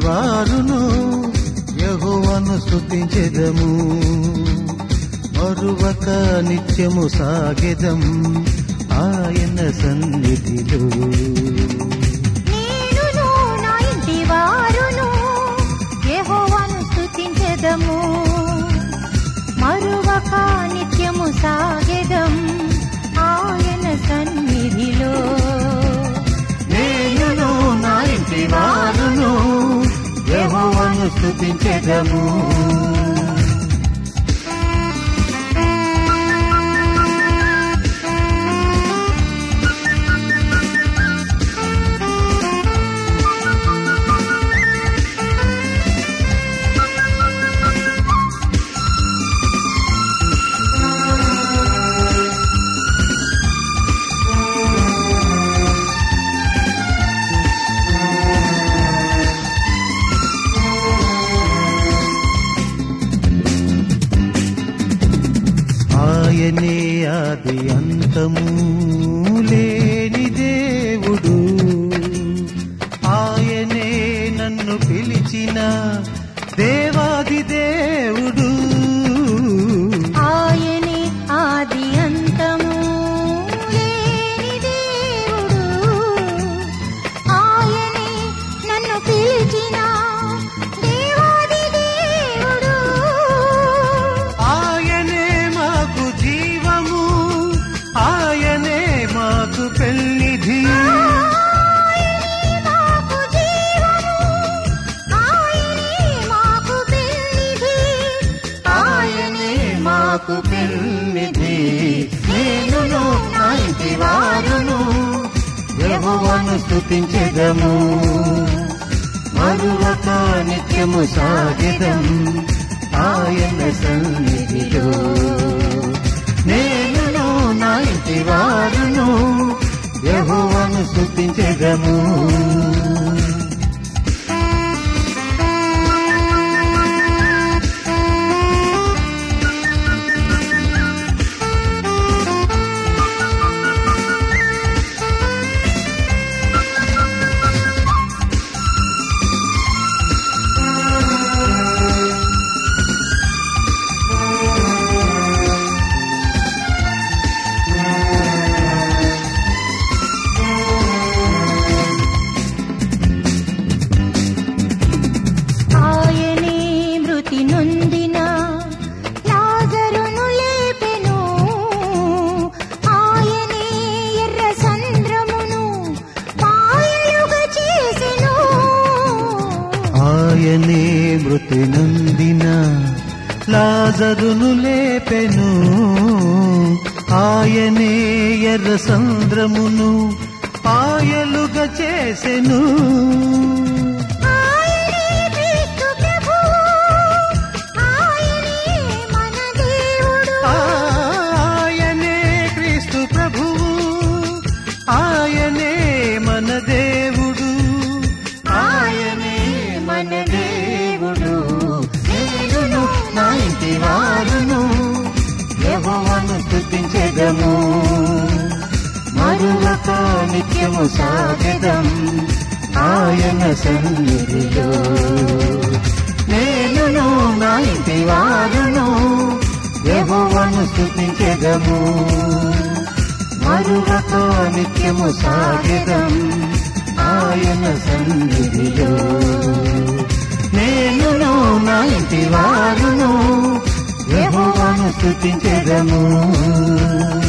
వారును యహోవను స్తుతించెదము మరువక నిత్యము సాగెదం ఆయన సన్నిధిలో నేనును నా ఇంటి వారును యెహోవాను స్తుతించెదము మరువక నిత్యము సాగెదం ఆయన సన్నిధిలో నేనును నా ఇంటి వారును యహోవను స్తుతించెదము ఆయనే ఆది అంతము లేని దేవుడు ఆయనే నన్ను పిలిచిన దేవాది దేవుడు ఆయనే ఆది అంతము లేని దేవుడు ఆయనే నన్ను పిలిచిన దేవాది దేవుడు ఆయనే మాకు జీవము ఆయనే మాకు పెళ్లిధి ఆయనే మాకు జీవము ఆయనే మాకు పెన్నిధి ఆయనే మాకు పెళ్లిధి నేనును నా ఇంటి వారును యెహోవాను స్తుతించెదము మరువక నిత్యము సాగిదం ఆయన సన్నిధిలో నేనును నా ఇంటి వారును యెహోవాను స్తుతించెదము ఆయనే మృతి నొందిన లాజరును లేపెను ఆయనే ఎర్ర సంద్రమును పాయలుగా చేసెను ఆయనే మృతి నందిన లాజరును లేపెను ఆయనే ఎర్ర సంద్రమును పాయలుగా చేసెను ఆయనే క్రీస్తు ప్రభువు ఆయనే మన దేవుడు ఆయనే క్రీస్తు ప్రభువు ఆయనే మన దేవుడు ఆయనే మన దేవుడు నేనును నా ఇంటి వారును యెహోవాను స్తుతించెదము మరువక నిత్యము సాగెదం ఆయన సన్నిధిలో నేనును నా ఇంటి వారును యెహోవాను స్తుతించెదము మరువక నిత్యము సాగెదం ఆయన సన్నిధిలో నేనును నా ఇంటి వారును యెహోవాను స్తుతించెదము